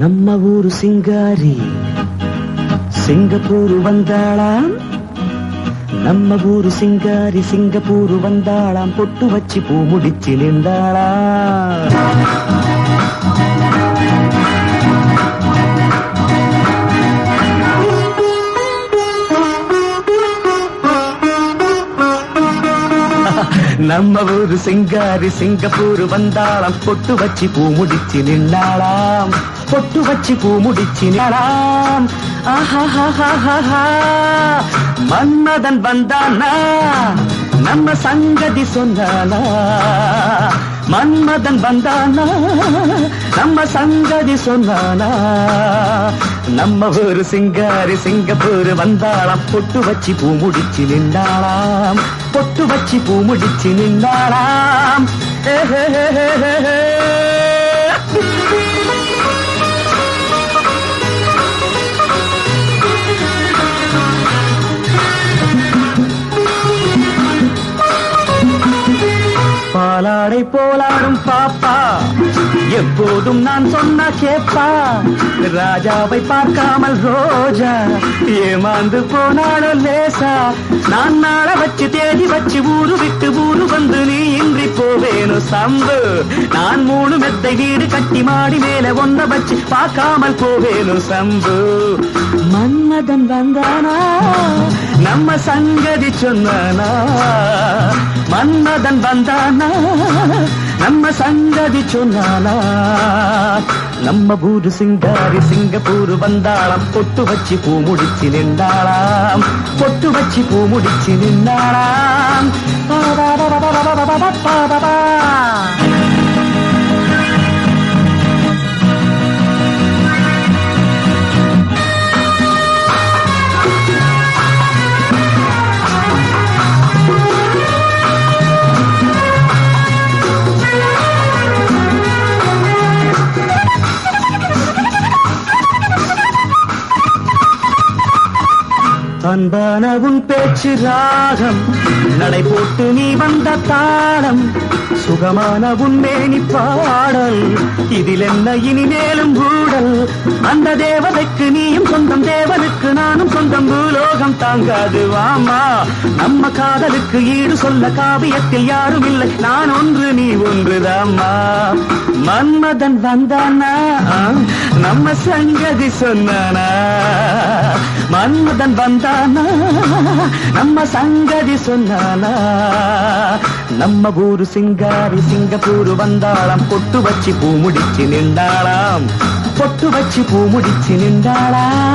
நம்ம ஊரு சிங்காரி சிங்கப்பூர் வந்தாளாம் நம்ம ஊரு சிங்காரி சிங்கப்பூர் வந்தாளாம் பொட்டு வச்சு பூ முடிச்சு நின்றாளாம் நம்ம ஊரு சிங்காரி சிங்கப்பூர் வந்தாளாம் பொட்டு வச்சு பூ முடிச்சு நின்னாளாம் பொட்டு வச்சு பூ முடிச்சு நின்னாளாம் ஆஹாஹாஹாஹா. மன்மதன் வந்தானா நம்ம சங்கதி சொன்னானா மன்மதன் வந்தானா நம்ம சங்கதி சொன்னானா நம்ம ஊரு சிங்காரி சிங்கப்பூர் வந்தாளாம் பொட்டு வச்சு பூ முடிச்சு நின்றாளாம் பொட்டு வச்சு பூ முடிச்சு நின்றாளாம் ஏ ஹே ஹே ஹே ஹே ஹே. பாலாடை போலாடும் பாப்பா எப்போதும் நான் சொன்னா கேப்பா ராஜாவை பார்க்காமல் ரோஜா ஏமாந்து போனாலும் லேசா நான் நாள வச்சு தேடி வச்சு ஊரு விட்டு ஊரு வந்து நீ இன்றி போவேணும் சம்பு நான் மூணு மெத்தை வீடு கட்டி மாடி மேல ஒன்ன வச்சு பார்க்காமல் போவேணும் சம்பு மன்மதன் வந்தானா நம்ம சங்கதி சொன்னானா மன்மதன் வந்தானா நம்ம சங்கதி சொன்னானா நம்ம ஊரு சிங்காரி சிங்கப்பூர் வந்தாளாம் பொட்டு வச்சு பூ முடிச்சு நின்றாளாம் பொட்டு வச்சு பூ முடிச்சு நின்றாளாம் பா, பா, பா, பா, பா, பா, பா, பா, பா, பா, பா. அன்பான உன் பேச்சு ராகம் நடை போட்டு நீ வந்த தாளம் சுகமான உன் மேனி பாடல் இதில் என்ன இனிமேலும் ஊடல் அந்த தேவதைக்கு நீயும் சொந்தம் தேவனுக்கு நானும் சொந்தம் பூலோகம் தாங்காது வாமா நம்ம காதலுக்கு ஈடு சொல்ல காவியத்தில் யாரும் இல்லை நான் ஒன்று நீ ஒன்றுதாம்மா மன்மதன் வந்தானா நம்ம சங்கதி சொன்னானா மன்மதன் வந்தானா நம்ம சங்கதி சொன்னானா நம்ம ஊரு சிங்காரி சிங்கப்பூர் வந்தாளாம் பொட்டு வச்சு பூ முடிச்சு நின்றாளாம் பொட்டு வச்சு பூ முடிச்சு நின்றாளாம்